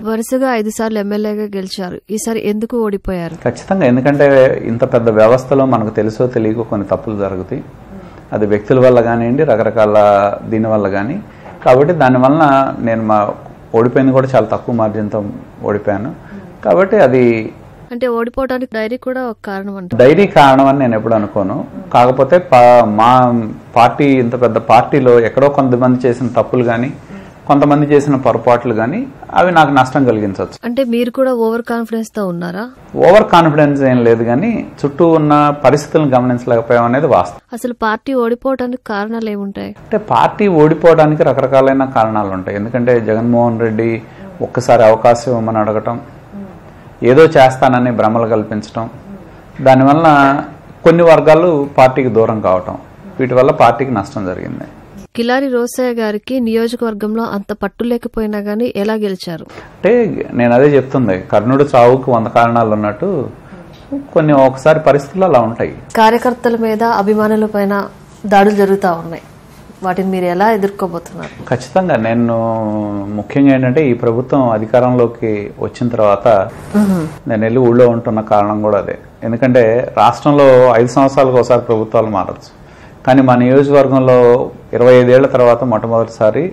వరుసగా ఐదు సార్లు ఎమ్మెల్యేగా గెలిచారు ఈసారి ఎందుకు ఓడిపోయారు ఖచ్చితంగా ఎందుకంటే ఇంత పెద్ద వ్యవస్థలో మనకు తెలుసో తెలియకో కొన్ని తప్పులు జరుగుతాయి అది వ్యక్తుల వల్ల కానివ్వండి రకరకాల దీని వల్ల కానీ కాబట్టి దానివలన నేను మా ఓడిపోయింది కూడా చాలా తక్కువ మార్జిన్తో ఓడిపోయాను కాబట్టి అది అంటే ఓడిపోవడానికి డైరీ కూడా ఒక కారణం అంట డైరీ కారణం అని నేను ఎప్పుడు అనుకోను కాకపోతే పా- మా పార్టీ ఇంత పెద్ద పార్టీలో ఎక్కడో కొంతమంది చేసిన తప్పులు కానీ కొంతమంది చేసిన పొరపాట్లు కానీ అవి నాకు నష్టం కలిగించవచ్చు అంటే మీరు కూడా ఓవర్ కాన్ఫిడెన్స్ తో ఉన్నారా ఓవర్ కాన్ఫిడెన్స్ ఏం లేదు కానీ చుట్టూ ఉన్న పరిస్థితులను గమనించలేకపోయాం అనేది వాస్తవం అసలు పార్టీ ఓడిపోవడానికి కారణాలు ఏముంటాయి అంటే పార్టీ ఓడిపోవడానికి రకరకాలైన కారణాలు ఉంటాయి ఎందుకంటే జగన్మోహన్ రెడ్డి ఒక్కసారి అవకాశం ఇవ్వమని అడగటం ఏదో చేస్తానని భ్రమలు కల్పించటం దానివల్ల కొన్ని వర్గాలు పార్టీకి దూరం కావటం వీటి వల్ల పార్టీకి నష్టం జరిగింది కిలారి రోసయ్య గారికి నియోజకవర్గంలో అంత పట్టు లేకపోయినా గానీ ఎలా గెలిచారు అంటే నేను అదే చెప్తుంది కర్ణుడు చావుకు వంద కారణాలు ఉన్నట్టు కొన్ని ఒకసారి పరిస్థితులు అలా ఉంటాయి కార్యకర్తల మీద అభిమానుల పైన దాడులు జరుగుతూ ఉన్నాయి వాటిని మీరు ఎలా ఎదుర్కోబోతున్నారు ఖచ్చితంగా నేను ముఖ్యంగా ఏంటంటే ఈ ప్రభుత్వం అధికారంలోకి వచ్చిన తర్వాత నేను వెళ్ళి ఊళ్ళో ఉంటున్న కారణం కూడా అదే ఎందుకంటే రాష్ట్రంలో ఐదు సంవత్సరాలకు ఒకసారి ప్రభుత్వాలు మారచ్చు కానీ మా నియోజకవర్గంలో ఇరవై ఐదేళ్ల తర్వాత మొట్టమొదటిసారి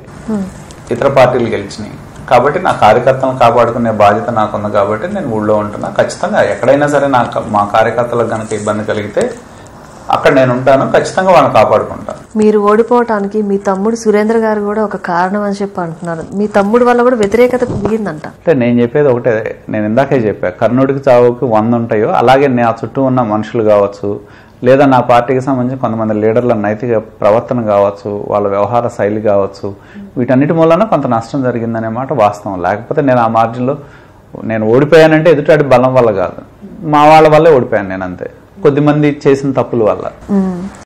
ఇతర పార్టీలు గెలిచినాయి కాబట్టి నా కార్యకర్తలను కాపాడుకునే బాధ్యత నాకుంది కాబట్టి నేను ఊళ్ళో ఉంటున్నా ఖచ్చితంగా ఎక్కడైనా సరే నా మా కార్యకర్తలకు కనుక ఇబ్బంది కలిగితే అక్కడ నేను ఉంటాను ఖచ్చితంగా వాళ్ళని కాపాడుకుంటాను మీరు ఓడిపోవటానికి మీ తమ్ముడు సురేంద్ర గారు కూడా ఒక కారణం అని చెప్పి అంటున్నారు మీ తమ్ముడు వల్ల కూడా వ్యతిరేకత పెరిగిందంట అంటే నేను చెప్పేది ఒకటే నేను ఇందాకే చెప్పా కర్ణుడికి చావుకి వంద ఉంటాయో అలాగే నా చుట్టూ ఉన్న మనుషులు కావచ్చు లేదా నా పార్టీకి సంబంధించిన కొంతమంది లీడర్ల నైతిక ప్రవర్తన కావచ్చు వాళ్ళ వ్యవహార శైలి కావచ్చు వీటన్నిటి మూలన కొంత నష్టం జరిగిందనే మాట వాస్తవం లేకపోతే నేను ఆ మార్జిన్లో నేను ఓడిపోయానంటే ఎదుటాడి బలం వల్ల కాదు మా వాళ్ళ వల్లే ఓడిపోయాను నేను అంతే కొద్దిమంది చేసిన తప్పుల వల్ల